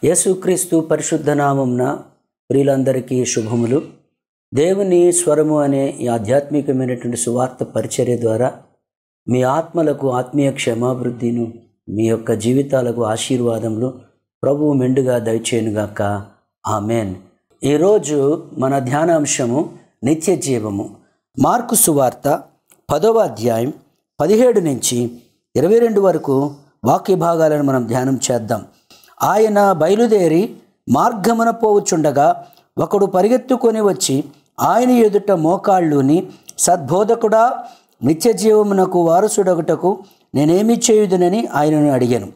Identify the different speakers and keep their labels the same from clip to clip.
Speaker 1: యేసుక్రీస్తు పరిశుద్ధ నామంన ప్రియులందరికీ శుభములు దేవుని స్వరము అనే ఈ ఆధ్యాత్మికమైనటువంటి సువార్త పరిచర్య ద్వారా మీ ఆత్మలకు ఆత్మీయ క్షమాభివృద్ధిను మీ యొక్క జీవితాలకు ఆశీర్వాదములు ప్రభువు మెండుగా దయచేయునుగాక ఆమెన్ ఈరోజు మన ధ్యానాంశము నిత్య జీవము మార్కు సువార్త పదవ అధ్యాయం పదిహేడు నుంచి ఇరవై రెండు వరకు వాక్య భాగాలను మనం ధ్యానం చేద్దాం ఆయన బయలుదేరి మార్గమున పోవుచుండగా ఒకడు పరిగెత్తుకొని వచ్చి ఆయన ఎదుట మోకాళ్ళుని సద్బోధకుడా నిత్య జీవమునకు వారసుడొకటకు నేనేమి చేయుదునని ఆయనను అడిగాను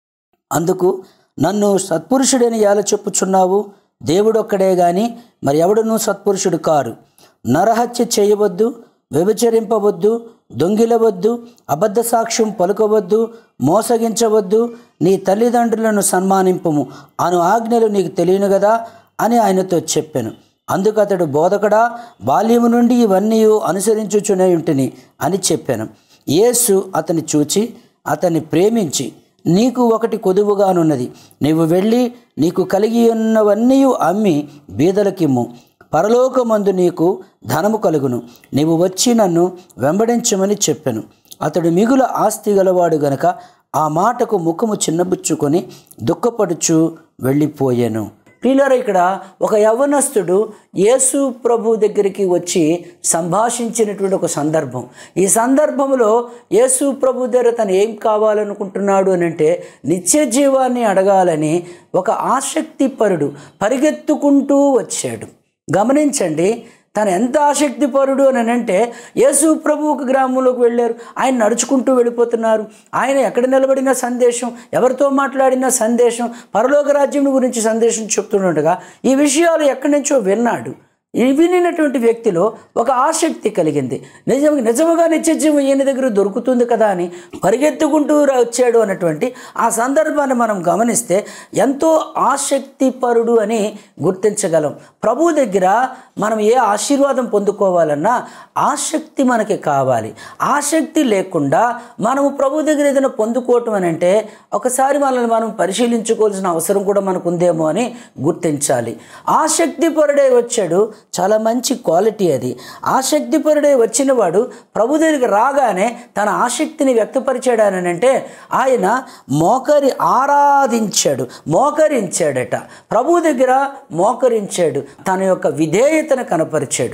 Speaker 1: అందుకు నన్ను సత్పురుషుడని ఎలా చెప్పుచున్నావు దేవుడొక్కడే గాని మరి ఎవడునూ సత్పురుషుడు కారు నరహత్య చేయవద్దు వ్యభిచరింపవద్దు దొంగిలవద్దు అబద్ధ సాక్ష్యం పలుకవద్దు మోసగించవద్దు నీ తల్లిదండ్రులను సన్మానింపము అను ఆజ్ఞలు నీకు తెలియను కదా అని ఆయనతో చెప్పాను అందుకు అతడు బోధకుడా బాల్యము నుండి ఇవన్నీ అనుసరించుచునే ఉంటిని అని చెప్పాను యేసు అతని చూచి అతన్ని ప్రేమించి నీకు ఒకటి కొదువుగానున్నది నీవు వెళ్ళి నీకు కలిగి ఉన్నవన్నీ అమ్మి బీదలకిమ్ము పరలోకమందు నీకు ధనము కలుగును నీవు వచ్చి నన్ను వెంబడించమని చెప్పాను అతడు మిగుల ఆస్తి గలవాడు గనక ఆ మాటకు ముఖము చిన్నబుచ్చుకొని దుఃఖపడుచు వెళ్ళిపోయాను ప్రియులారా ఇక్కడ ఒక యవ్వనస్తుడు యేసు ప్రభు దగ్గరికి వచ్చి సంభాషించినటువంటి ఒక సందర్భం ఈ సందర్భంలో యేసు ప్రభు దగ్గర తను ఏం కావాలనుకుంటున్నాడు అని అంటే నిత్య జీవాన్ని అడగాలని ఒక ఆసక్తిపరుడు పరిగెత్తుకుంటూ వచ్చాడు గమనించండి తను ఎంత ఆసక్తిపరుడు అని అంటే యేసు ప్రభు ఒక గ్రామంలోకి వెళ్ళారు ఆయన నడుచుకుంటూ వెళ్ళిపోతున్నారు ఆయన ఎక్కడ నిలబడిన సందేశం ఎవరితో మాట్లాడిన సందేశం పరలోక రాజ్యం గురించి సందేశం చెప్తుండగా ఈ విషయాలు ఎక్కడి నుంచో విన్నాడు ఈ వినినటువంటి వ్యక్తిలో ఒక ఆసక్తి కలిగింది నిజం నిజముగా నిత్యజీవం ఈయన దగ్గర దొరుకుతుంది కదా అని పరిగెత్తుకుంటూ వచ్చాడు అన్నటువంటి ఆ సందర్భాన్ని మనం గమనిస్తే ఎంతో ఆసక్తిపరుడు అని గుర్తించగలం ప్రభు దగ్గర మనం ఏ ఆశీర్వాదం పొందుకోవాలన్నా ఆసక్తి మనకి కావాలి ఆసక్తి లేకుండా మనము ప్రభు దగ్గర ఏదైనా పొందుకోవటం అని అంటే ఒకసారి మనల్ని మనం పరిశీలించుకోవాల్సిన అవసరం కూడా మనకు ఉందేమో అని గుర్తించాలి ఆసక్తిపరుడే వచ్చాడు చాలా మంచి క్వాలిటీ అది ఆసక్తిపరుడే వచ్చిన వాడు ప్రభు దగ్గరికి రాగానే తన ఆసక్తిని వ్యక్తపరిచాడు అంటే ఆయన మోకరి ఆరాధించాడు మోకరించాడట ప్రభు దగ్గర మోకరించాడు తన యొక్క విధేయతను కనపరిచాడు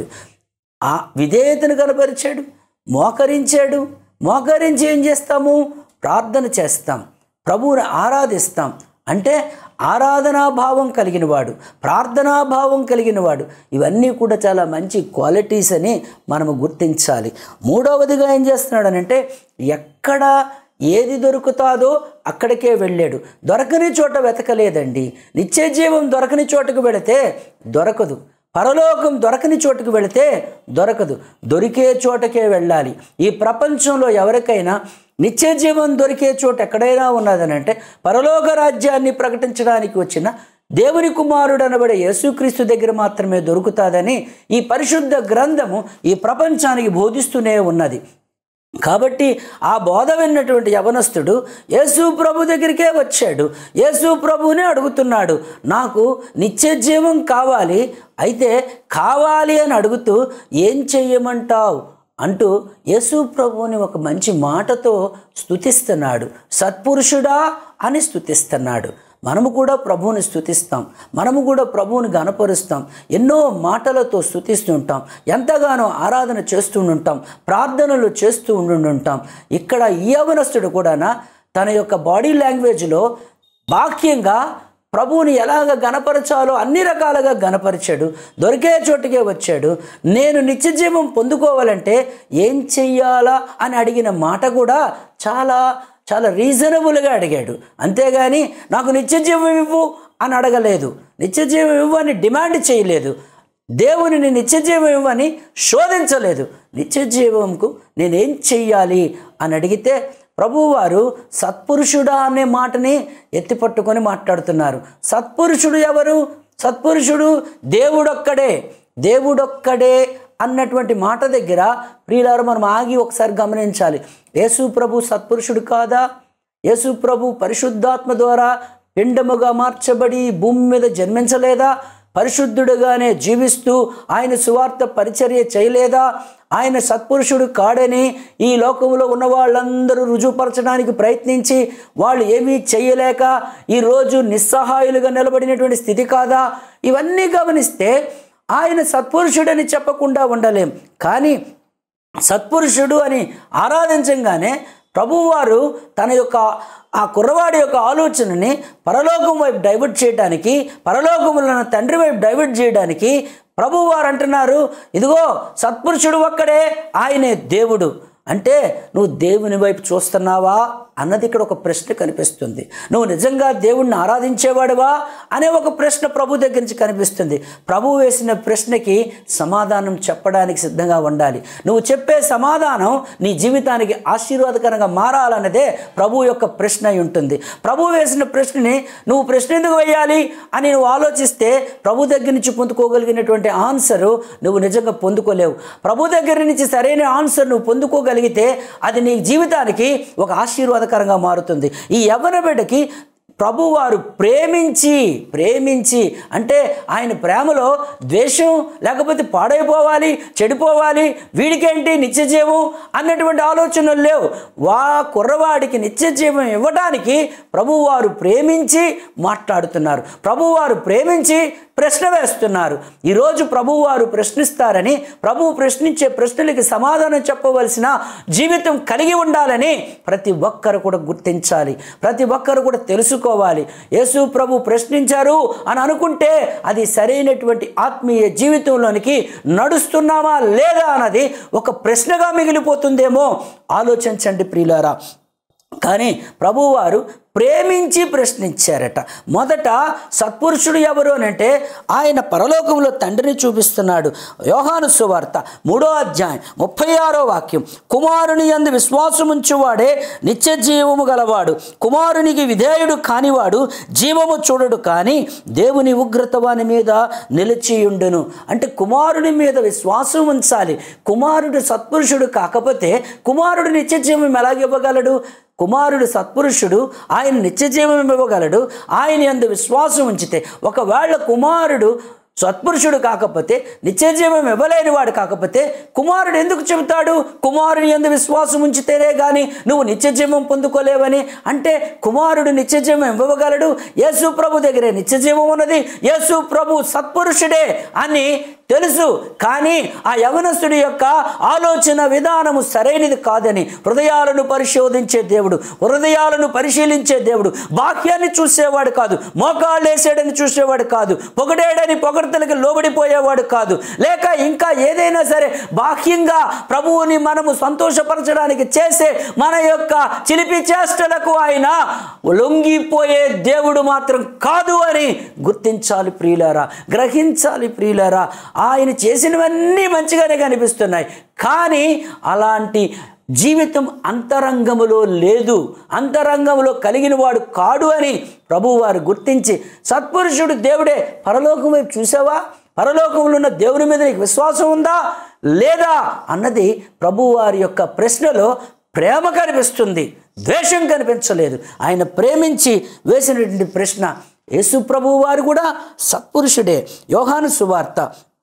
Speaker 1: ఆ విధేయతను కనపరిచాడు మోకరించాడు మోకరించి ఏం చేస్తాము ప్రార్థన చేస్తాం ప్రభువుని ఆరాధిస్తాం అంటే ఆరాధనాభావం కలిగిన వాడు ప్రార్థనాభావం కలిగిన వాడు ఇవన్నీ కూడా చాలా మంచి క్వాలిటీస్ అని మనము గుర్తించాలి మూడవదిగా ఏం చేస్తున్నాడనంటే ఎక్కడ ఏది దొరుకుతాదో అక్కడికే వెళ్ళాడు దొరకని చోట వెతకలేదండి నిత్య జీవం దొరకని చోటకు వెళితే దొరకదు పరలోకం దొరకని చోటుకు వెళితే దొరకదు దొరికే చోటకే వెళ్ళాలి ఈ ప్రపంచంలో ఎవరికైనా నిత్య జీవం దొరికే చోటు ఎక్కడైనా ఉన్నదనంటే పరలోక రాజ్యాన్ని ప్రకటించడానికి వచ్చిన దేవుని కుమారుడు అనబడే యేసుక్రీస్తు దగ్గర మాత్రమే దొరుకుతుందని ఈ పరిశుద్ధ గ్రంథము ఈ ప్రపంచానికి బోధిస్తూనే ఉన్నది కాబట్టి ఆ బోధ విన్నటువంటి యవనస్తుడు యేసు ప్రభు దగ్గరికే వచ్చాడు యేసు ప్రభువునే అడుగుతున్నాడు నాకు నిత్య జీవం కావాలి అయితే కావాలి అని అడుగుతూ ఏం చెయ్యమంటావు అంటూ యేసు ప్రభువుని ఒక మంచి మాటతో స్తుతిస్తున్నాడు సత్పురుషుడా అని స్తుతిస్తున్నాడు మనము కూడా ప్రభువుని స్థుతిస్తాం మనము కూడా ప్రభువుని గనపరుస్తాం ఎన్నో మాటలతో స్థుతిస్తుంటాం ఎంతగానో ఆరాధన చేస్తూ ఉంటాం ప్రార్థనలు చేస్తూ ఉండుంటాం ఇక్కడ ఈ యవనస్తుడు కూడా తన యొక్క బాడీ లాంగ్వేజ్లో బాక్యంగా ప్రభువుని ఎలాగ గనపరచాలో అన్ని రకాలుగా గనపరిచాడు దొరికే చోటుకే వచ్చాడు నేను నిత్యజీవం పొందుకోవాలంటే ఏం చెయ్యాలా అని అడిగిన మాట కూడా చాలా చాలా రీజనబుల్గా అడిగాడు అంతేగాని నాకు నిత్యజీవం ఇవ్వు అని అడగలేదు నిత్యజీవం ఇవ్వు అని డిమాండ్ చేయలేదు దేవునిని నిత్యజీవం ఇవ్వని శోధించలేదు నిత్యజీవంకు నేనేం చెయ్యాలి అని అడిగితే ప్రభువారు సత్పురుషుడా అనే మాటని ఎత్తిపట్టుకొని మాట్లాడుతున్నారు సత్పురుషుడు ఎవరు సత్పురుషుడు దేవుడొక్కడే దేవుడొక్కడే అన్నటువంటి మాట దగ్గర ప్రియులారు మనం ఆగి ఒకసారి గమనించాలి యేసు ప్రభు సత్పురుషుడు కాదా యేసు ప్రభు పరిశుద్ధాత్మ ద్వారా పిండముగా మార్చబడి ఈ భూమి మీద జన్మించలేదా పరిశుద్ధుడుగానే జీవిస్తూ ఆయన సువార్త పరిచర్య చేయలేదా ఆయన సత్పురుషుడు కాడని ఈ లోకంలో ఉన్న వాళ్ళందరూ రుజువుపరచడానికి ప్రయత్నించి వాళ్ళు ఏమీ చేయలేక ఈరోజు నిస్సహాయులుగా నిలబడినటువంటి స్థితి కాదా ఇవన్నీ గమనిస్తే ఆయన సత్పురుషుడని చెప్పకుండా ఉండలేం కానీ సత్పురుషుడు అని ఆరాధించంగానే ప్రభువారు తన యొక్క ఆ కుర్రవాడి యొక్క ఆలోచనని పరలోకం వైపు డైవర్ట్ చేయడానికి పరలోకములో ఉన్న తండ్రి వైపు డైవర్ట్ చేయడానికి ప్రభువారు అంటున్నారు ఇదిగో సత్పురుషుడు ఒక్కడే ఆయనే దేవుడు అంటే నువ్వు దేవుని వైపు చూస్తున్నావా అన్నది ఇక్కడ ఒక ప్రశ్న కనిపిస్తుంది నువ్వు నిజంగా దేవుణ్ణి ఆరాధించేవాడువా అనే ఒక ప్రశ్న ప్రభు దగ్గర నుంచి కనిపిస్తుంది ప్రభు వేసిన ప్రశ్నకి సమాధానం చెప్పడానికి సిద్ధంగా ఉండాలి నువ్వు చెప్పే సమాధానం నీ జీవితానికి ఆశీర్వాదకరంగా మారాలన్నదే ప్రభు యొక్క ప్రశ్న అయి ఉంటుంది ప్రభు వేసిన ప్రశ్నని నువ్వు ప్రశ్న ఎందుకు వేయాలి అని నువ్వు ఆలోచిస్తే ప్రభు దగ్గర నుంచి పొందుకోగలిగినటువంటి ఆన్సరు నువ్వు నిజంగా పొందుకోలేవు ప్రభు దగ్గర నుంచి సరైన ఆన్సర్ నువ్వు పొందుకోగలిగితే అది నీ జీవితానికి ఒక ఆశీర్వాదకరంగా మారుతుంది ఈ యవ్వన బిడ్డకి ప్రభువారు ప్రేమించి ప్రేమించి అంటే ఆయన ప్రేమలో ద్వేషం లేకపోతే పాడైపోవాలి చెడిపోవాలి వీడికేంటి నిత్యజీవం అన్నటువంటి ఆలోచనలు లేవు వా కుర్రవాడికి నిత్యజీవం ఇవ్వడానికి ప్రభువారు ప్రేమించి మాట్లాడుతున్నారు ప్రభువారు ప్రేమించి ప్రశ్న వేస్తున్నారు ఈరోజు ప్రభువారు ప్రశ్నిస్తారని ప్రభువు ప్రశ్నించే ప్రశ్నలకి సమాధానం చెప్పవలసిన జీవితం కలిగి ఉండాలని ప్రతి ఒక్కరు కూడా గుర్తించాలి ప్రతి ఒక్కరు కూడా తెలుసుకోవాలి యేసు ప్రభు ప్రశ్నించారు అని అనుకుంటే అది సరైనటువంటి ఆత్మీయ జీవితంలోనికి నడుస్తున్నామా లేదా అన్నది ఒక ప్రశ్నగా మిగిలిపోతుందేమో ఆలోచించండి ప్రియులారా కానీ ప్రభువారు ప్రేమించి ప్రశ్నించారట మొదట సత్పురుషుడు ఎవరు అని అంటే ఆయన పరలోకంలో తండ్రిని చూపిస్తున్నాడు యోహాను సువార్త మూడో అధ్యాయం ముప్పై ఆరో వాక్యం కుమారుని యందు విశ్వాసముంచువాడే నిత్య జీవము గలవాడు కుమారునికి విధేయుడు కానివాడు జీవము చూడడు కానీ దేవుని ఉగ్రత వాని మీద నిలిచియుండును అంటే కుమారుని మీద విశ్వాసం ఉంచాలి కుమారుడు సత్పురుషుడు కాకపోతే కుమారుడు నిత్య జీవం ఎలాగివ్వగలడు కుమారుడు సత్పురుషుడు ఆయన నిత్యజీవం ఇవ్వగలడు ఆయన ఎందు విశ్వాసం ఉంచితే ఒకవేళ కుమారుడు సత్పురుషుడు కాకపోతే నిత్యజీవం ఇవ్వలేని వాడు కాకపోతే కుమారుడు ఎందుకు చెబుతాడు కుమారుని ఎందు విశ్వాసం ఉంచితేనే కానీ నువ్వు నిత్యజీవం పొందుకోలేవని అంటే కుమారుడు నిత్యజీవం ఇవ్వగలడు యేసు ప్రభు దగ్గరే నిత్యజీవం ఉన్నది యేసు ప్రభు సత్పురుషుడే అని తెలుసు కానీ ఆ యవనస్తుడి యొక్క ఆలోచన విధానము సరైనది కాదని హృదయాలను పరిశోధించే దేవుడు హృదయాలను పరిశీలించే దేవుడు బాహ్యాన్ని చూసేవాడు కాదు మోకాళ్ళు వేసాడని చూసేవాడు కాదు పొగడేడని పొగడతలకి లోబడిపోయేవాడు కాదు లేక ఇంకా ఏదైనా సరే బాహ్యంగా ప్రభువుని మనము సంతోషపరచడానికి చేసే మన యొక్క చిలిపి చేష్టలకు ఆయన లొంగిపోయే దేవుడు మాత్రం కాదు అని గుర్తించాలి ప్రియులారా గ్రహించాలి ప్రియులారా ఆయన చేసినవన్నీ మంచిగానే కనిపిస్తున్నాయి కానీ అలాంటి జీవితం అంతరంగములో లేదు అంతరంగములో కలిగిన వాడు కాడు అని ప్రభువారు గుర్తించి సత్పురుషుడు దేవుడే పరలోకం వైపు చూసావా పరలోకంలో ఉన్న దేవుని మీద నీకు విశ్వాసం ఉందా లేదా అన్నది ప్రభువారి యొక్క ప్రశ్నలో ప్రేమ కనిపిస్తుంది ద్వేషం కనిపించలేదు ఆయన ప్రేమించి వేసినటువంటి ప్రశ్న యేసు ప్రభువు వారు కూడా సత్పురుషుడే యోహాను సువార్త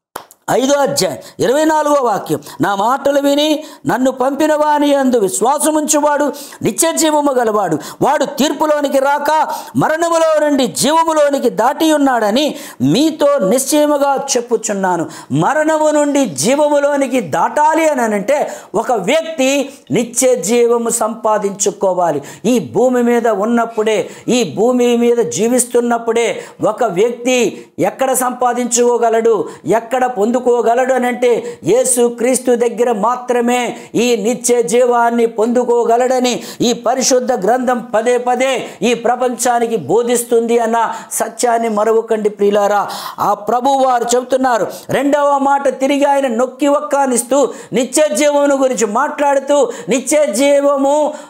Speaker 1: ఐదో అధ్యాయం ఇరవై నాలుగో వాక్యం నా మాటలు విని నన్ను పంపిన వాని అందు విశ్వాసముంచువాడు నిత్య జీవము గలవాడు వాడు తీర్పులోనికి రాక మరణములో నుండి జీవములోనికి దాటి ఉన్నాడని మీతో నిశ్చయముగా చెప్పుచున్నాను మరణము నుండి జీవములోనికి దాటాలి అని అంటే ఒక వ్యక్తి నిత్య జీవము సంపాదించుకోవాలి ఈ భూమి మీద ఉన్నప్పుడే ఈ భూమి మీద జీవిస్తున్నప్పుడే ఒక వ్యక్తి ఎక్కడ సంపాదించుకోగలడు ఎక్కడ పొందుకోగలడు అని అంటే యేసు క్రీస్తు దగ్గర మాత్రమే ఈ నిత్య జీవాన్ని పొందుకోగలడని ఈ పరిశుద్ధ గ్రంథం పదే పదే ఈ ప్రపంచానికి బోధిస్తుంది అన్న సత్యాన్ని మరవకండి ప్రియులారా ఆ ప్రభు వారు చెబుతున్నారు రెండవ మాట తిరిగి ఆయన నొక్కి ఒక్కానిస్తూ నిత్య జీవమును గురించి మాట్లాడుతూ నిత్య జీవము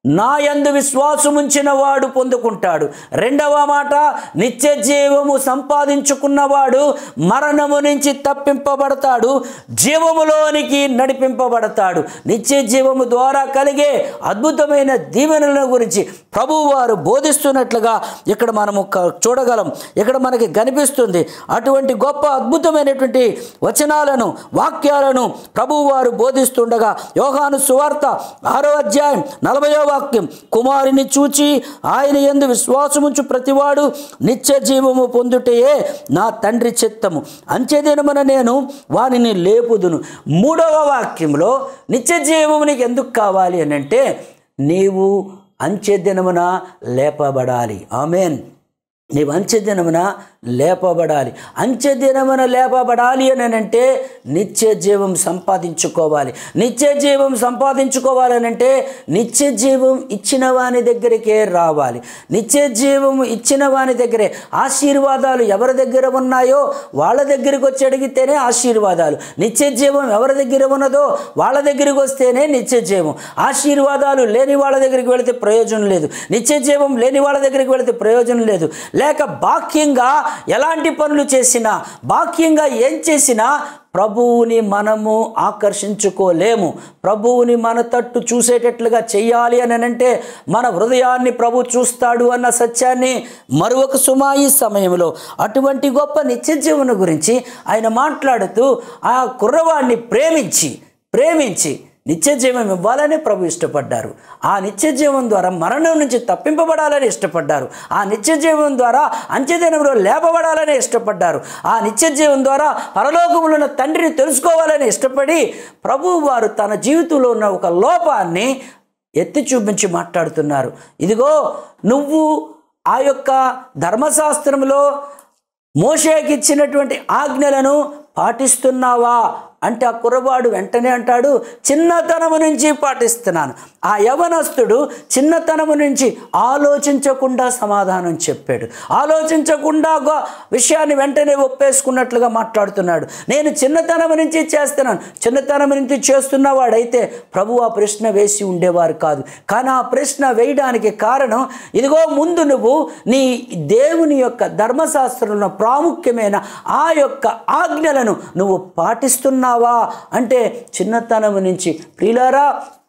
Speaker 1: నా యందు విశ్వాసముంచిన వాడు పొందుకుంటాడు రెండవ మాట నిత్య జీవము సంపాదించుకున్నవాడు మరణము నుంచి తప్పింపబడతాడు జీవములోనికి నడిపింపబడతాడు నిత్య జీవము ద్వారా కలిగే అద్భుతమైన దీవెనల గురించి ప్రభువు వారు బోధిస్తున్నట్లుగా ఇక్కడ మనము క- చూడగలం ఇక్కడ మనకి కనిపిస్తుంది అటువంటి గొప్ప అద్భుతమైనటువంటి వచనాలను వాక్యాలను ప్రభువు వారు బోధిస్తుండగా యోహాను సువార్త ఆరో అధ్యాయం నలభయో వాక్యం కుమారుని చూచి ఆయన ఎందు విశ్వాసముంచు ప్రతివాడు నిత్య జీవము పొందుటయే నా తండ్రి చిత్తము అంచెదినమున నేను వానిని లేపుదును మూడవ వాక్యంలో నిత్య జీవము నీకు ఎందుకు కావాలి అని అంటే నీవు అంచెదినమున లేపబడాలి ఆమెన్ నీవు అంచెదినమున లేపబడాలి అంచెదినమున లేపబడాలి అని అంటే నిత్య జీవం సంపాదించుకోవాలి నిత్య జీవం సంపాదించుకోవాలి అని అంటే నిత్య జీవం ఇచ్చిన వాని దగ్గరికే రావాలి నిత్య జీవం ఇచ్చిన వాని దగ్గరే ఆశీర్వాదాలు ఎవరి దగ్గర ఉన్నాయో వాళ్ళ దగ్గరికి వచ్చి అడిగితేనే ఆశీర్వాదాలు నిత్య జీవం ఎవరి దగ్గర ఉన్నదో వాళ్ళ దగ్గరికి వస్తేనే నిత్య జీవం ఆశీర్వాదాలు లేని వాళ్ళ దగ్గరికి వెళితే ప్రయోజనం లేదు నిత్య జీవం లేని వాళ్ళ దగ్గరికి వెళితే ప్రయోజనం లేదు లేక బాక్యంగా ఎలాంటి పనులు చేసినా బాక్యంగా ఏం చేసినా ప్రభువుని మనము ఆకర్షించుకోలేము ప్రభువుని మన తట్టు చూసేటట్లుగా చెయ్యాలి అని అంటే మన హృదయాన్ని ప్రభు చూస్తాడు అన్న సత్యాన్ని మరొక సుమా ఈ సమయంలో అటువంటి గొప్ప నిత్య జీవన గురించి ఆయన మాట్లాడుతూ ఆ కుర్రవాడిని ప్రేమించి ప్రేమించి నిత్య జీవం ఇవ్వాలని ప్రభు ఇష్టపడ్డారు ఆ నిత్య జీవం ద్వారా మరణం నుంచి తప్పింపబడాలని ఇష్టపడ్డారు ఆ నిత్య జీవం ద్వారా అంత్యదినంలో లేపబడాలని ఇష్టపడ్డారు ఆ నిత్య జీవం ద్వారా పరలోకములో ఉన్న తండ్రిని తెలుసుకోవాలని ఇష్టపడి ప్రభు వారు తన జీవితంలో ఉన్న ఒక లోపాన్ని ఎత్తి చూపించి మాట్లాడుతున్నారు ఇదిగో నువ్వు ఆ యొక్క ధర్మశాస్త్రంలో మోషేకి ఇచ్చినటువంటి ఆజ్ఞలను పాటిస్తున్నావా అంటే ఆ కుర్రవాడు వెంటనే అంటాడు చిన్నతనము నుంచి పాటిస్తున్నాను ఆ యవనస్తుడు చిన్నతనము నుంచి ఆలోచించకుండా సమాధానం చెప్పాడు ఆలోచించకుండా ఒక విషయాన్ని వెంటనే ఒప్పేసుకున్నట్లుగా మాట్లాడుతున్నాడు నేను చిన్నతనము నుంచి చేస్తున్నాను చిన్నతనం నుంచి చేస్తున్నవాడైతే ప్రభు ఆ ప్రశ్న వేసి ఉండేవారు కాదు కానీ ఆ ప్రశ్న వేయడానికి కారణం ఇదిగో ముందు నువ్వు నీ దేవుని యొక్క ధర్మశాస్త్రంలో ప్రాముఖ్యమైన ఆ యొక్క ఆజ్ఞలను నువ్వు పాటిస్తున్నావా అంటే చిన్నతనం నుంచి ప్రియులారా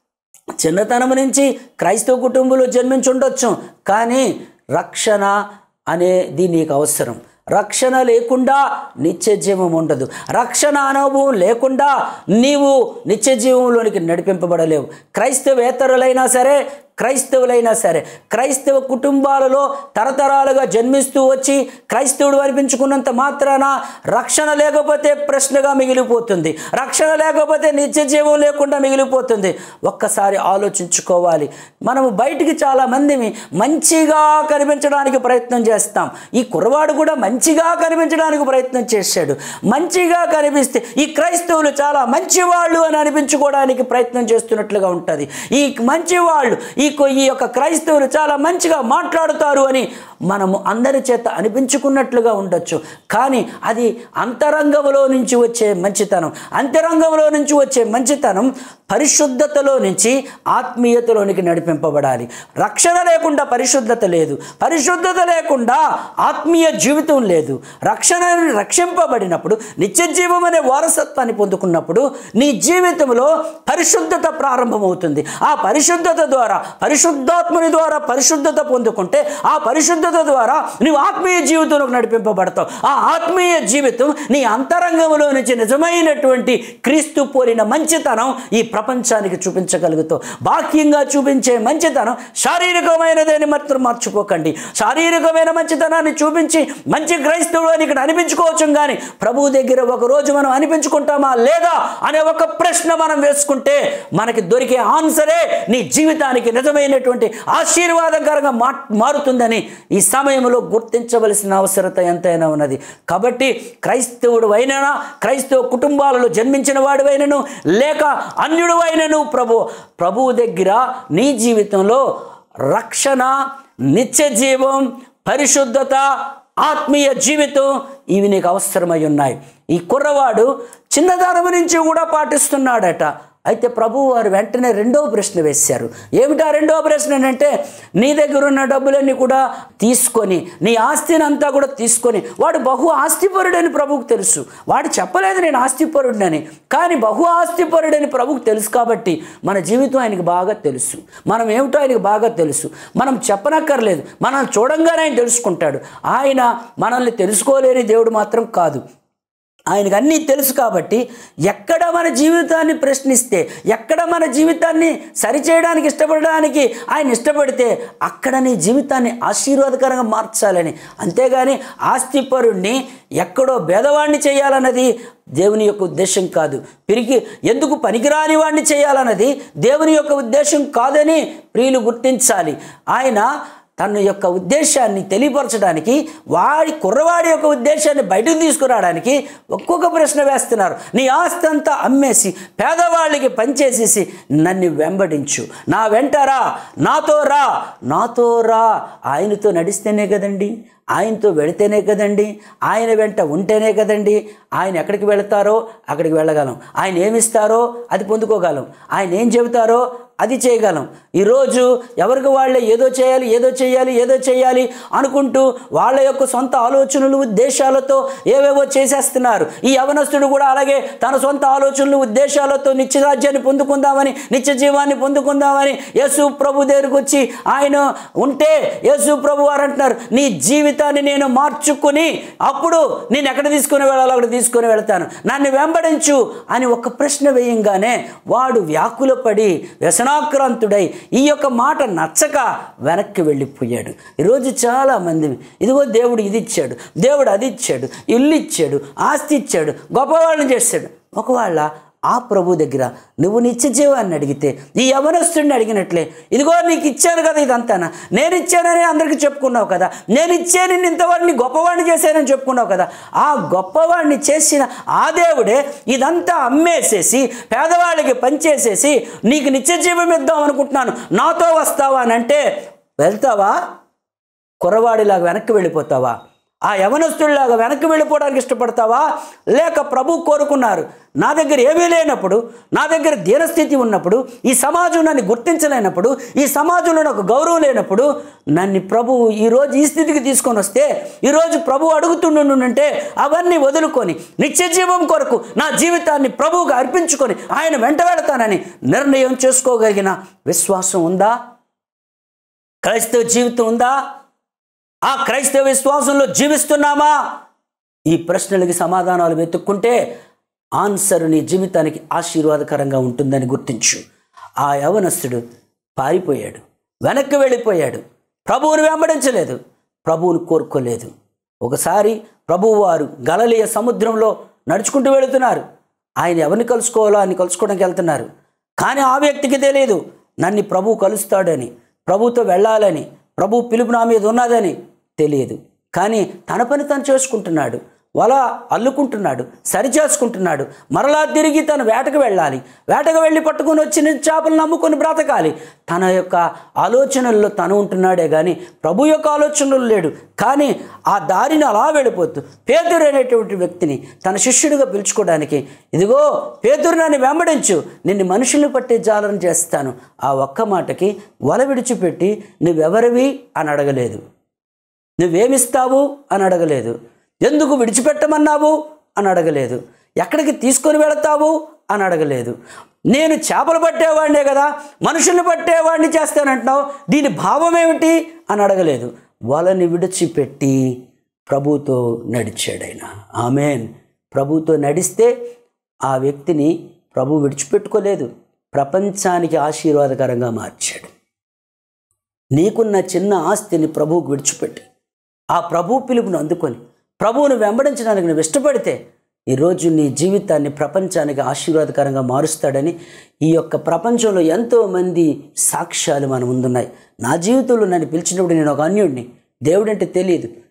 Speaker 1: చిన్నతనం నుంచి క్రైస్తవ కుటుంబంలో జన్మించుండొచ్చు కానీ రక్షణ అనేది నీకు అవసరం రక్షణ లేకుండా నిత్య జీవం ఉండదు రక్షణ అనుభవం లేకుండా నీవు నిత్య జీవంలోనికి నడిపింపబడలేవు క్రైస్తవేతరులైనా సరే క్రైస్తవులైనా సరే క్రైస్తవ కుటుంబాలలో తరతరాలుగా జన్మిస్తూ వచ్చి క్రైస్తవుడు అనిపించుకున్నంత మాత్రాన రక్షణ లేకపోతే ప్రశ్నగా మిగిలిపోతుంది రక్షణ లేకపోతే నిత్య జీవం లేకుండా మిగిలిపోతుంది ఒక్కసారి ఆలోచించుకోవాలి మనము బయటికి చాలా మందిని మంచిగా కనిపించడానికి ప్రయత్నం చేస్తాం ఈ కుర్రవాడు కూడా మంచిగా కనిపించడానికి ప్రయత్నం చేశాడు మంచిగా కనిపిస్తే ఈ క్రైస్తవులు చాలా మంచివాళ్ళు అని అనిపించుకోవడానికి ప్రయత్నం చేస్తున్నట్లుగా ఉంటుంది ఈ మంచివాళ్ళు ఈ కొ- ఈ యొక్క క్రైస్తవులు చాలా మంచిగా మాట్లాడుతారు అని మనము అందరి చేత అనిపించుకున్నట్లుగా ఉండొచ్చు కానీ అది అంతరంగంలో నుంచి వచ్చే మంచితనం అంతరంగంలో నుంచి వచ్చే మంచితనం పరిశుద్ధతలో నుంచి ఆత్మీయతలోనికి నడిపింపబడాలి రక్షణ లేకుండా పరిశుద్ధత లేదు పరిశుద్ధత లేకుండా ఆత్మీయ జీవితం లేదు రక్షణ రక్షింపబడినప్పుడు నిత్య జీవం అనే వారసత్వాన్ని పొందుకున్నప్పుడు నీ జీవితంలో పరిశుద్ధత ప్రారంభమవుతుంది ఆ పరిశుద్ధత ద్వారా పరిశుద్ధాత్మని ద్వారా పరిశుద్ధత పొందుకుంటే ఆ పరిశుద్ధత ద్వారా నీవు ఆత్మీయ జీవితంలోకి నడిపింపబడతావు ఆ ఆత్మీయ జీవితం నీ అంతరంగంలో నుంచి నిజమైనటువంటి క్రీస్తు పోలిన మంచితనం ఈ ప్రపంచానికి చూపించగలుగుతావు బాహ్యంగా చూపించే మంచితనం శారీరకమైనదని మాత్రం మర్చిపోకండి శారీరకమైన మంచితనాన్ని చూపించి మంచి క్రైస్తవుడు అని ఇక్కడ అనిపించుకోవచ్చు కానీ ప్రభు దగ్గర ఒక రోజు మనం అనిపించుకుంటామా లేదా అనే ఒక ప్రశ్న మనం వేసుకుంటే మనకి దొరికే ఆన్సరే నీ జీవితానికి నిజమైనటువంటి ఆశీర్వాదకరంగా మా మారుతుందని ఈ సమయంలో గుర్తించవలసిన అవసరత ఎంతైనా ఉన్నది కాబట్టి క్రైస్తవుడు అయినా క్రైస్తవ కుటుంబాలలో జన్మించిన వాడివైనను లేక అన్యుడు అయినను ప్రభు ప్రభువు దగ్గర నీ జీవితంలో రక్షణ నిత్య జీవం పరిశుద్ధత ఆత్మీయ జీవితం ఇవి నీకు అవసరమై ఉన్నాయి ఈ కుర్రవాడు చిన్నతనం నుంచి కూడా పాటిస్తున్నాడట అయితే ప్రభు వారు వెంటనే రెండవ ప్రశ్న వేశారు ఏమిటా రెండవ ప్రశ్న అంటే నీ దగ్గర ఉన్న డబ్బులన్నీ కూడా తీసుకొని నీ ఆస్తిని అంతా కూడా తీసుకొని వాడు బహు ఆస్తిపరుడని ప్రభువుకు తెలుసు వాడు చెప్పలేదు నేను ఆస్తిపరుడని కానీ బహు ఆస్తిపరుడని ప్రభువుకు తెలుసు కాబట్టి మన జీవితం ఆయనకి బాగా తెలుసు మనం ఏమిటో ఆయనకి బాగా తెలుసు మనం చెప్పనక్కర్లేదు మనం చూడంగానే ఆయన తెలుసుకుంటాడు ఆయన మనల్ని తెలుసుకోలేని దేవుడు మాత్రం కాదు ఆయనకు అన్నీ తెలుసు కాబట్టి ఎక్కడ మన జీవితాన్ని ప్రశ్నిస్తే ఎక్కడ మన జీవితాన్ని సరిచేయడానికి ఇష్టపడడానికి ఆయన ఇష్టపడితే అక్కడ నీ జీవితాన్ని ఆశీర్వాదకరంగా మార్చాలని అంతేగాని ఆస్తిపరుణ్ణి ఎక్కడో భేదవాణ్ణి చేయాలన్నది దేవుని యొక్క ఉద్దేశం కాదు పిరికి ఎందుకు పనికిరాని వాడిని చేయాలన్నది దేవుని యొక్క ఉద్దేశం కాదని ప్రియులు గుర్తించాలి ఆయన తన యొక్క ఉద్దేశాన్ని తెలియపరచడానికి వాడి కుర్రవాడి యొక్క ఉద్దేశాన్ని బయటకు తీసుకురావడానికి ఒక్కొక్క ప్రశ్న వేస్తున్నారు నీ ఆస్తి అంతా అమ్మేసి పేదవాళ్ళకి పనిచేసేసి నన్ను వెంబడించు నా వెంట రా నాతో రా నాతో రా ఆయనతో నడిస్తేనే కదండి ఆయనతో వెళితేనే కదండి ఆయన వెంట ఉంటేనే కదండి ఆయన ఎక్కడికి వెళతారో అక్కడికి వెళ్ళగలం ఆయన ఏమిస్తారో అది పొందుకోగలం ఆయన ఏం చెబుతారో అది చేయగలం ఈరోజు ఎవరికి వాళ్ళే ఏదో చేయాలి ఏదో చేయాలి ఏదో చేయాలి అనుకుంటూ వాళ్ళ యొక్క సొంత ఆలోచనలు ఉద్దేశాలతో ఏవేవో చేసేస్తున్నారు ఈ యవనస్తుడు కూడా అలాగే తన సొంత ఆలోచనలు ఉద్దేశాలతో నిత్యరాజ్యాన్ని పొందుకుందామని నిత్య జీవాన్ని పొందుకుందామని యేసు ప్రభు దగ్గరికి వచ్చి ఆయన ఉంటే యేసు ప్రభు వారు అంటున్నారు నీ జీవితాన్ని నేను మార్చుకుని అప్పుడు నేను ఎక్కడ తీసుకుని వెళ్ళాలో అక్కడ తీసుకుని వెళ్తాను నన్ను వెంబడించు అని ఒక ప్రశ్న వేయంగానే వాడు వ్యాకులపడి వ్యసనాక్రాంతుడై ఈ యొక్క మాట నచ్చక వెనక్కి వెళ్ళిపోయాడు ఈరోజు చాలామంది ఇదిగో దేవుడు ఇది ఇచ్చాడు దేవుడు అది ఇచ్చాడు ఇల్లు ఇచ్చాడు ఆస్తి ఇచ్చాడు గొప్పవాళ్ళని చేశాడు ఒకవేళ ఆ ప్రభు దగ్గర నువ్వు నిత్య జీవాన్ని అడిగితే ఈ యవనస్తుడిని అడిగినట్లే ఇదిగో నీకు ఇచ్చాను కదా ఇదంతానా నేను ఇచ్చానని అందరికీ చెప్పుకున్నావు కదా నేను ఇచ్చాను నిన్ను ఇంతవాడిని గొప్పవాడిని చేశానని చెప్పుకున్నావు కదా ఆ గొప్పవాడిని చేసిన ఆ దేవుడే ఇదంతా అమ్మేసేసి పేదవాళ్ళకి పనిచేసేసి నీకు నిత్య జీవం ఇద్దాం అనుకుంటున్నాను నాతో వస్తావా అని అంటే వెళ్తావా కుర్రవాడిలాగా వెనక్కి వెళ్ళిపోతావా ఆ యవనస్తుడిలాగా వెనక్కి వెళ్ళిపోవడానికి ఇష్టపడతావా లేక ప్రభు కోరుకున్నారు నా దగ్గర ఏమీ లేనప్పుడు నా దగ్గర దీనస్థితి ఉన్నప్పుడు ఈ సమాజం నన్ను గుర్తించలేనప్పుడు ఈ సమాజంలో నాకు గౌరవం లేనప్పుడు నన్ను ప్రభువు ఈరోజు ఈ స్థితికి తీసుకొని వస్తే ఈరోజు ప్రభు అడుగుతుండుంటే అవన్నీ వదులుకొని నిత్య జీవం కొరకు నా జీవితాన్ని ప్రభువుగా అర్పించుకొని ఆయన వెంట వెళతానని నిర్ణయం చేసుకోగలిగిన విశ్వాసం ఉందా క్రైస్తవ జీవితం ఉందా ఆ క్రైస్తవ విశ్వాసంలో జీవిస్తున్నామా ఈ ప్రశ్నలకి సమాధానాలు వెతుక్కుంటే ఆన్సర్ నీ జీవితానికి ఆశీర్వాదకరంగా ఉంటుందని గుర్తించు ఆ యవనస్తుడు పారిపోయాడు వెనక్కి వెళ్ళిపోయాడు ప్రభువుని వెంబడించలేదు ప్రభువుని కోరుకోలేదు ఒకసారి ప్రభువు వారు గలలియ సముద్రంలో నడుచుకుంటూ వెళుతున్నారు ఆయన ఎవరిని కలుసుకోవాలో ఆయన కలుసుకోవడానికి వెళ్తున్నారు కానీ ఆ వ్యక్తికి తెలియదు నన్ను ప్రభు కలుస్తాడని ప్రభుతో వెళ్ళాలని ప్రభు పిలుపు నా మీద ఉన్నదని తెలియదు కానీ తన పని తను చేసుకుంటున్నాడు వల అల్లుకుంటున్నాడు సరి చేసుకుంటున్నాడు మరలా తిరిగి తను వేటకు వెళ్ళాలి వేటకు వెళ్ళి పట్టుకొని వచ్చిన చేపలు నమ్ముకొని బ్రతకాలి తన యొక్క ఆలోచనల్లో తను ఉంటున్నాడే కానీ ప్రభు యొక్క ఆలోచనలు లేడు కానీ ఆ దారిని అలా వెళ్ళిపోతూ పేదరు అనేటువంటి వ్యక్తిని తన శిష్యుడిగా పిలుచుకోవడానికి ఇదిగో పేదరు నన్ను వెంబడించు నిన్ను మనుషుల్ని పట్టే జాలన చేస్తాను ఆ ఒక్క మాటకి వల విడిచిపెట్టి నువ్వెవరివి అని అడగలేదు నువ్వేమిస్తావు అని అడగలేదు ఎందుకు విడిచిపెట్టమన్నావు అని అడగలేదు ఎక్కడికి తీసుకొని వెళతావు అని అడగలేదు నేను చేపలు పట్టేవాడినే కదా మనుషుల్ని పట్టేవాడిని చేస్తానంటున్నావు దీని భావం ఏమిటి అని అడగలేదు వాళ్ళని విడిచిపెట్టి ప్రభుతో నడిచాడైన ఆమెన్ ప్రభుతో నడిస్తే ఆ వ్యక్తిని ప్రభు విడిచిపెట్టుకోలేదు ప్రపంచానికి ఆశీర్వాదకరంగా మార్చాడు నీకున్న చిన్న ఆస్తిని ప్రభువుకు విడిచిపెట్టి ఆ ప్రభు పిలుపును అందుకొని ప్రభువును వెంబడించడానికి నువ్వు ఇష్టపడితే ఈరోజు నీ జీవితాన్ని ప్రపంచానికి ఆశీర్వాదకరంగా మారుస్తాడని ఈ యొక్క ప్రపంచంలో ఎంతోమంది సాక్ష్యాలు మన ముందున్నాయి నా జీవితంలో నన్ను పిలిచినప్పుడు నేను ఒక అన్యుడిని దేవుడంటే తెలియదు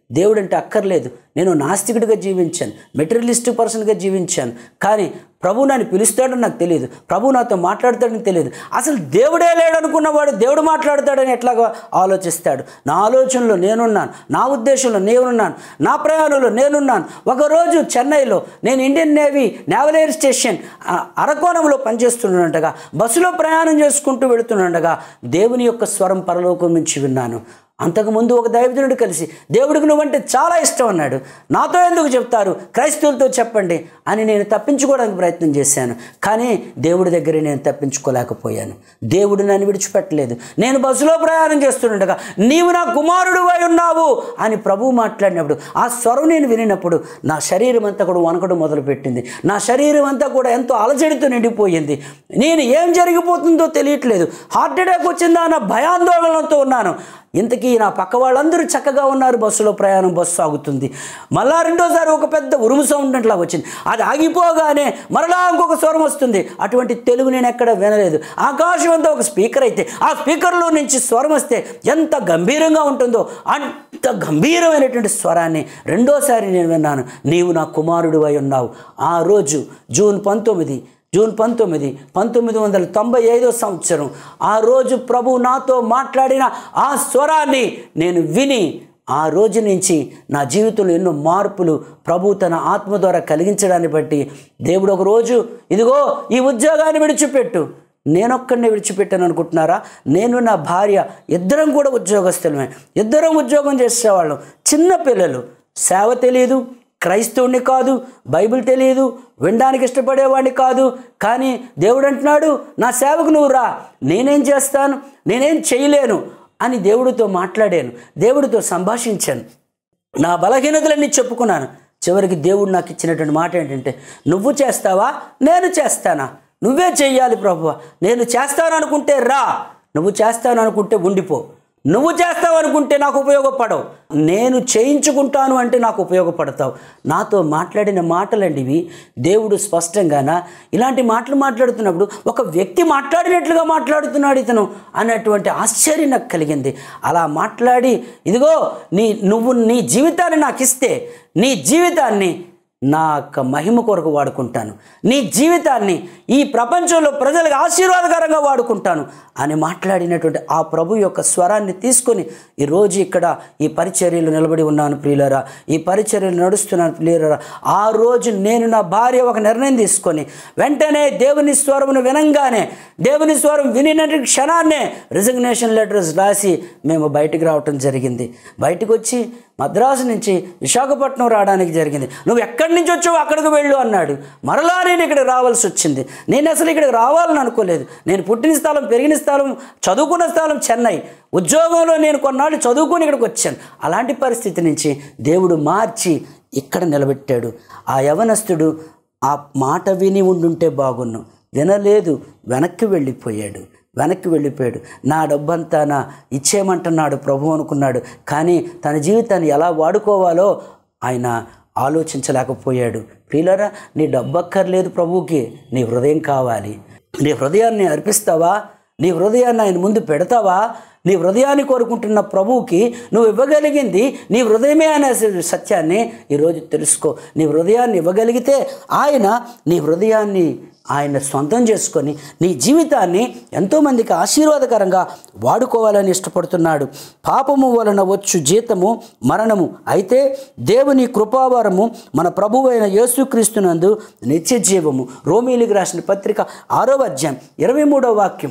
Speaker 1: దేవుడు అంటే అక్కర్లేదు నేను నాస్తికుడిగా జీవించాను మెటీరియలిస్టిక్ పర్సన్గా జీవించాను కానీ ప్రభు నన్ను పిలుస్తాడని నాకు తెలియదు ప్రభు నాతో మాట్లాడతాడని తెలియదు అసలు దేవుడే లేడు అనుకున్నవాడు దేవుడు మాట్లాడతాడని ఎట్లాగా ఆలోచిస్తాడు నా ఆలోచనలో నేనున్నాను నా ఉద్దేశంలో నేనున్నాను నా ప్రయాణంలో నేనున్నాను ఒకరోజు చెన్నైలో నేను Indian navy naval air station ఆ, అరకోణంలో పనిచేస్తుండగా బస్సులో ప్రయాణం చేసుకుంటూ వెళుతుండగా దేవుని యొక్క స్వరం పరలోకం నుంచి విన్నాను అంతకుముందు ఒక దైవజనుడు కలిసి దేవుడికి నువ్వంటే చాలా ఇష్టం అన్నాడు నాతో ఎందుకు చెప్తారు క్రైస్తవులతో చెప్పండి అని నేను తప్పించుకోవడానికి ప్రయత్నం చేశాను కానీ దేవుడి దగ్గర నేను తప్పించుకోలేకపోయాను దేవుడు నన్ను విడిచిపెట్టలేదు నేను బస్సులో ప్రయాణం చేస్తుండగా నీవు నా కుమారుడు అయి ఉన్నావు అని ప్రభువు మాట్లాడినప్పుడు ఆ స్వరం నేను వినినప్పుడు నా శరీరం అంతా కూడా వణకడం మొదలుపెట్టింది నా శరీరం అంతా కూడా ఎంతో అలజడితో నిండిపోయింది నేను ఏం జరిగిపోతుందో తెలియట్లేదు హార్ట్ అటాక్ వచ్చిందా అన్న భయాందోళనతో ఉన్నాను ఇంతకీ నా పక్క వాళ్ళందరూ చక్కగా ఉన్నారు బస్సులో ప్రయాణం బస్సు సాగుతుంది మళ్ళా రెండోసారి ఒక పెద్ద ఉరుము సౌండ్ అట్లా వచ్చింది అది ఆగిపోగానే మరలా ఇంకొక స్వరం వస్తుంది అటువంటి తెలుగు నేను ఎక్కడ వినలేదు ఆకాశం అంతా ఒక స్పీకర్ అయితే ఆ స్పీకర్లో నుంచి స్వరం వస్తే ఎంత గంభీరంగా ఉంటుందో అంత గంభీరమైనటువంటి స్వరాన్ని రెండోసారి నేను విన్నాను నీవు నా కుమారుడు అయి ఉన్నావు ఆ రోజు జూన్ పంతొమ్మిది జూన్ పంతొమ్మిది పంతొమ్మిది వందల తొంభై ఐదో సంవత్సరం ఆ రోజు ప్రభు నాతో మాట్లాడిన ఆ స్వరాన్ని నేను విని ఆ రోజు నుంచి నా జీవితంలో ఎన్నో మార్పులు ప్రభు తన ఆత్మ ద్వారా కలిగించడాన్ని బట్టి దేవుడు ఒక రోజు ఇదిగో ఈ ఉద్యోగాన్ని విడిచిపెట్టు నేనొక్కడిని విడిచిపెట్టాను అనుకుంటున్నారా నేను నా భార్య ఇద్దరం కూడా ఉద్యోగస్తులమే ఇద్దరం ఉద్యోగం చేసేవాళ్ళం చిన్న పిల్లలు సేవ తెలియదు క్రైస్తవుని కాదు బైబిల్ తెలియదు వినడానికి ఇష్టపడేవాడిని కాదు కానీ దేవుడు అంటున్నాడు నా సేవకు నువ్వు రా నేనేం చేస్తాను నేనేం చేయలేను అని దేవుడితో మాట్లాడాను దేవుడితో సంభాషించాను నా బలహీనతలన్నీ చెప్పుకున్నాను చివరికి దేవుడు నాకు ఇచ్చినటువంటి మాట ఏంటంటే నువ్వు చేస్తావా నేను చేస్తానా నువ్వే చెయ్యాలి ప్రభువ నేను చేస్తాను అనుకుంటే రా నువ్వు చేస్తాను అనుకుంటే ఉండిపో నువ్వు చేస్తావు అనుకుంటే నాకు ఉపయోగపడవు నేను చేయించుకుంటాను అంటే నాకు ఉపయోగపడతావు నాతో మాట్లాడిన మాటలండి ఇవి దేవుడు స్పష్టంగాన ఇలాంటి మాటలు మాట్లాడుతున్నప్పుడు ఒక వ్యక్తి మాట్లాడినట్లుగా మాట్లాడుతున్నాడు ఇతను అన్నటువంటి ఆశ్చర్యం నాకు కలిగింది అలా మాట్లాడి ఇదిగో నీ నువ్వు నీ జీవితాన్ని నాకు ఇస్తే నీ జీవితాన్ని నా యొక్క మహిమ కొరకు వాడుకుంటాను నీ జీవితాన్ని ఈ ప్రపంచంలో ప్రజలకు ఆశీర్వాదకరంగా వాడుకుంటాను అని మాట్లాడినటువంటి ఆ ప్రభు యొక్క స్వరాన్ని తీసుకొని ఈరోజు ఇక్కడ ఈ పరిచర్యలు నిలబడి ఉన్నాను ప్రియులరా ఈ పరిచర్యలు నడుస్తున్నాను ప్రియులరా ఆ రోజు నేను నా భార్య ఒక నిర్ణయం తీసుకొని వెంటనే దేవుని స్వరమును వినంగానే దేవుని స్వరం వినినటువంటి క్షణాన్నే రిజిగ్నేషన్ లెటర్స్ రాసి మేము బయటికి రావటం జరిగింది బయటకు వచ్చి మద్రాసు నుంచి విశాఖపట్నం రావడానికి జరిగింది నువ్వు ఎక్కడి నుంచి వచ్చావు అక్కడికి వెళ్ళు అన్నాడు మరలా నేను ఇక్కడికి రావాల్సి వచ్చింది నేను అసలు ఇక్కడికి రావాలని అనుకోలేదు నేను పుట్టిన స్థలం పెరిగిన స్థలం చదువుకున్న స్థలం చెన్నై ఉద్యోగంలో నేను కొన్నాళ్ళు చదువుకొని ఇక్కడికి వచ్చాను అలాంటి పరిస్థితి నుంచి దేవుడు మార్చి ఇక్కడ నిలబెట్టాడు ఆ యవనస్తుడు ఆ మాట విని ఉండుంటే బాగున్ను వినలేదు వెనక్కి వెళ్ళిపోయాడు వెనక్కి వెళ్ళిపోయాడు నా డబ్బంతా నా ఇచ్చేయమంటున్నాడు ప్రభు అనుకున్నాడు కానీ తన జీవితాన్ని ఎలా వాడుకోవాలో ఆయన ఆలోచించలేకపోయాడు ప్రియులరా నీ డబ్బు అక్కర్లేదు ప్రభువుకి నీ హృదయం కావాలి నీ హృదయాన్ని అర్పిస్తావా నీ హృదయాన్ని ఆయన ముందు పెడతావా నీ హృదయాన్ని కోరుకుంటున్న ప్రభువుకి నువ్వు ఇవ్వగలిగింది నీ హృదయమే అనే సత్యాన్ని ఈరోజు తెలుసుకో నీ హృదయాన్ని ఇవ్వగలిగితే ఆయన నీ హృదయాన్ని ఆయన సొంతం చేసుకొని నీ జీవితాన్ని ఎంతోమందికి ఆశీర్వాదకరంగా వాడుకోవాలని ఇష్టపడుతున్నాడు పాపము వలన వచ్చు జీతము మరణము అయితే దేవుని కృపావరము మన ప్రభువైన యేసుక్రీస్తునందు నిత్య జీవము రోమీలికి రాసిన పత్రిక ఆరో అధ్యాయం ఇరవై మూడో వాక్యం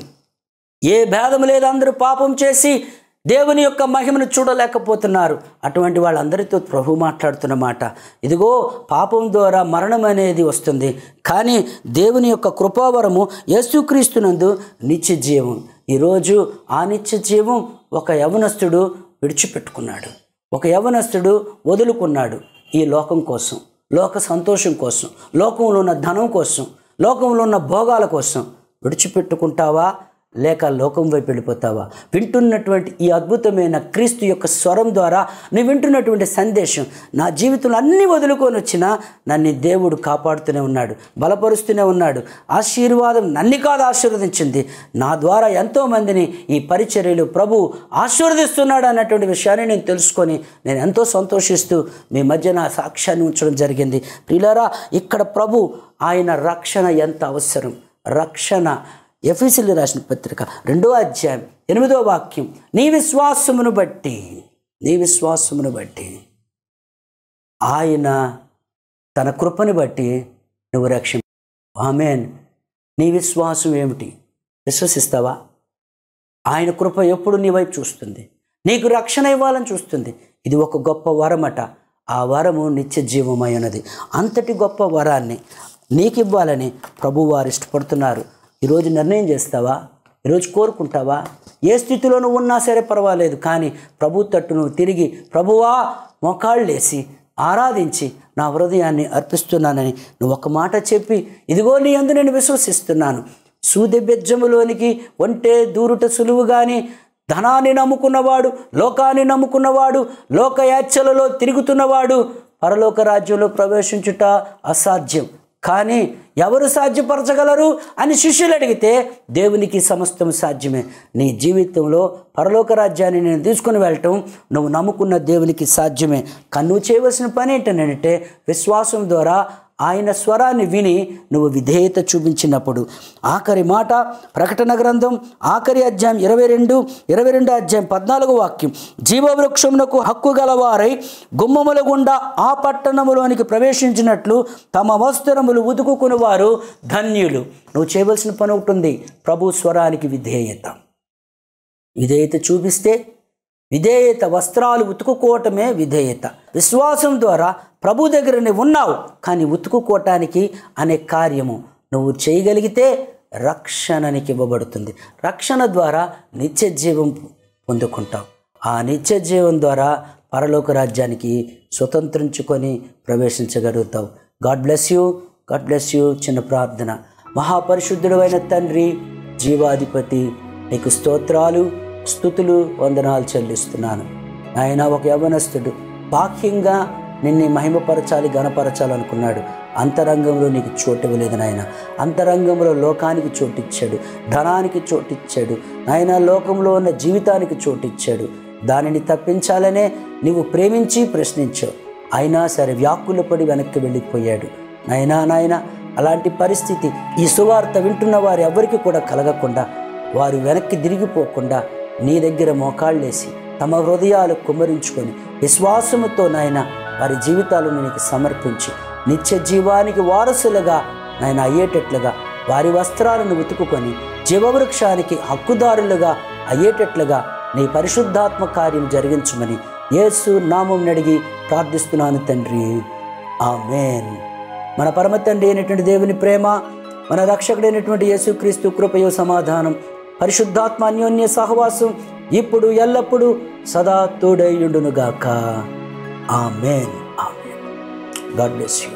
Speaker 1: ఏ భేదం లేదు అందరూ పాపం చేసి దేవుని యొక్క మహిమను చూడలేకపోతున్నారు అటువంటి వాళ్ళందరితో ప్రభు మాట్లాడుతున్న మాట ఇదిగో పాపం ద్వారా మరణం అనేది వస్తుంది కానీ దేవుని యొక్క కృపావరము యేసుక్రీస్తునందు నిత్య జీవం ఈరోజు ఆ నిత్య జీవం ఒక యవనస్తుడు విడిచిపెట్టుకున్నాడు ఒక యవనస్తుడు వదులుకున్నాడు ఈ లోకం కోసం లోక సంతోషం కోసం లోకంలో ఉన్న ధనం కోసం లోకంలో ఉన్న భోగాల కోసం విడిచిపెట్టుకుంటావా లేక లోకం వైపు వెళ్ళిపోతావా వింటున్నటువంటి ఈ అద్భుతమైన క్రీస్తు యొక్క స్వరం ద్వారా నువ్వు వింటున్నటువంటి సందేశం నా జీవితంలో అన్ని వదులుకొని వచ్చినా నన్ను దేవుడు కాపాడుతూనే ఉన్నాడు బలపరుస్తూనే ఉన్నాడు ఆశీర్వాదం నన్ను కాదు ఆశీర్వదించింది నా ద్వారా ఎంతోమందిని ఈ పరిచర్యలు ప్రభు ఆశీర్వదిస్తున్నాడు అన్నటువంటి విషయాన్ని నేను తెలుసుకొని నేను ఎంతో సంతోషిస్తూ మీ మధ్య నా సాక్ష్యాన్ని ఉంచడం జరిగింది ప్రియులారా ఇక్కడ ప్రభు ఆయన రక్షణ ఎంత అవసరం రక్షణ ఎఫీసీలు రాసిన పత్రిక రెండో అధ్యాయం ఎనిమిదో వాక్యం నీ విశ్వాసమును బట్టి నీ విశ్వాసమును బట్టి ఆయన తన కృపను బట్టి నువ్వు రక్షణ ఆమెన్ నీ విశ్వాసం ఏమిటి విశ్వసిస్తావా ఆయన కృప ఎప్పుడు నీ వైపు చూస్తుంది నీకు రక్షణ ఇవ్వాలని చూస్తుంది ఇది ఒక గొప్ప వరమట ఆ వరము నిత్య జీవమై ఉన్నది అంతటి గొప్ప వరాన్ని నీకు ఇవ్వాలని ప్రభు వారు ఇష్టపడుతున్నారు ఈరోజు నిర్ణయం చేస్తావా ఈరోజు కోరుకుంటావా ఏ స్థితిలో నువ్వు ఉన్నా సరే పర్వాలేదు కానీ ప్రభు తట్టు నువ్వు తిరిగి ప్రభువా మోకాళ్ళేసి ఆరాధించి నా హృదయాన్ని అర్పిస్తున్నానని నువ్వు ఒక మాట చెప్పి ఇదిగో నీ అందు నేను విశ్వసిస్తున్నాను సూది బెజ్జములోనికి ఒంటే దూరుట సులువు కానీ ధనాన్ని నమ్ముకున్నవాడు లోకాన్ని నమ్ముకున్నవాడు లోకయాచలలో తిరుగుతున్నవాడు పరలోక రాజ్యంలో ప్రవేశించుట అసాధ్యం కానీ ఎవరు సాధ్యపరచగలరు అని శిష్యులు అడిగితే దేవునికి సమస్తం సాధ్యమే నీ జీవితంలో పరలోక రాజ్యాన్ని నేను తీసుకుని వెళ్ళటం నువ్వు నమ్ముకున్న దేవునికి సాధ్యమే కానీ నువ్వు చేయవలసిన పని ఏంటంటే విశ్వాసం ద్వారా ఆయన స్వరాన్ని విని నువ్వు విధేయత చూపించినప్పుడు ఆఖరి మాట ప్రకటన గ్రంథం ఆఖరి అధ్యాయం ఇరవై రెండు ఇరవై రెండు అధ్యాయం పద్నాలుగు వాక్యం జీవవృక్షమునకు హక్కు గలవారై గుమ్మముల గుండా ఆ పట్టణములోనికి ప్రవేశించినట్లు తమ వస్త్రములు ఉతుకుకుని వారు ధన్యులు నువ్వు చేయవలసిన పని ఒకటి ఉంది ప్రభు స్వరానికి విధేయత విధేయత చూపిస్తే విధేయత వస్త్రాలు ఉతుకుకోవటమే విధేయత విశ్వాసం ద్వారా ప్రభు దగ్గర నువ్వు ఉన్నావు కానీ ఉతుకుకోవటానికి అనే కార్యము నువ్వు చేయగలిగితే రక్షణనికి ఇవ్వబడుతుంది రక్షణ ద్వారా నిత్య జీవం పొందుకుంటావు ఆ నిత్య జీవం ద్వారా పరలోక రాజ్యానికి స్వతంత్రించుకొని ప్రవేశించగలుగుతావు God bless you God bless you చిన్న ప్రార్థన మహాపరిశుద్ధుడు అయిన తండ్రి జీవాధిపతి నీకు స్తోత్రాలు స్థుతులు వందనాలు చెల్లిస్తున్నాను ఆయన ఒక యవనస్తుడు బాహ్యంగా నిన్ను మహిమపరచాలి గణపరచాలనుకున్నాడు అంతరంగంలో నీకు చోటు ఇవ్వలేదు నాయన అంతరంగంలో లోకానికి చోటిచ్చాడు ధనానికి చోటిచ్చాడు నాయన లోకంలో ఉన్న జీవితానికి చోటిచ్చాడు దానిని తప్పించాలనే నీవు ప్రేమించి ప్రశ్నించావు అయినా సరే వ్యాకులు పడి వెనక్కి వెళ్ళిపోయాడు నాయనా నాయన అలాంటి పరిస్థితి ఈ సువార్త వింటున్న వారు ఎవరికి కూడా కలగకుండా వారు వెనక్కి తిరిగిపోకుండా నీ దగ్గర మోకాళ్ళేసి తమ హృదయాలు కుమ్మరించుకొని విశ్వాసముతో నాయన వారి జీవితాలను నీకు సమర్పించి నిత్య జీవానికి వారసులుగా నాయన అయ్యేటట్లుగా వారి వస్త్రాలను ఉతుకుకొని జీవవృక్షానికి హక్కుదారులుగా అయ్యేటట్లుగా నీ పరిశుద్ధాత్మ కార్యం జరిగించమని యేసు నామం అడిగి ప్రార్థిస్తున్నాను తండ్రి ఆమెన్ మన పరమ తండ్రి అయినటువంటి దేవుని ప్రేమ మన రక్షకుడైనటువంటి యేసుక్రీస్తు కృపయో సమాధానం పరిశుద్ధాత్మ అన్యోన్య సహవాసం ఇప్పుడు ఎల్లప్పుడూ సదా తోడైయుండునుగాక amen amen God bless you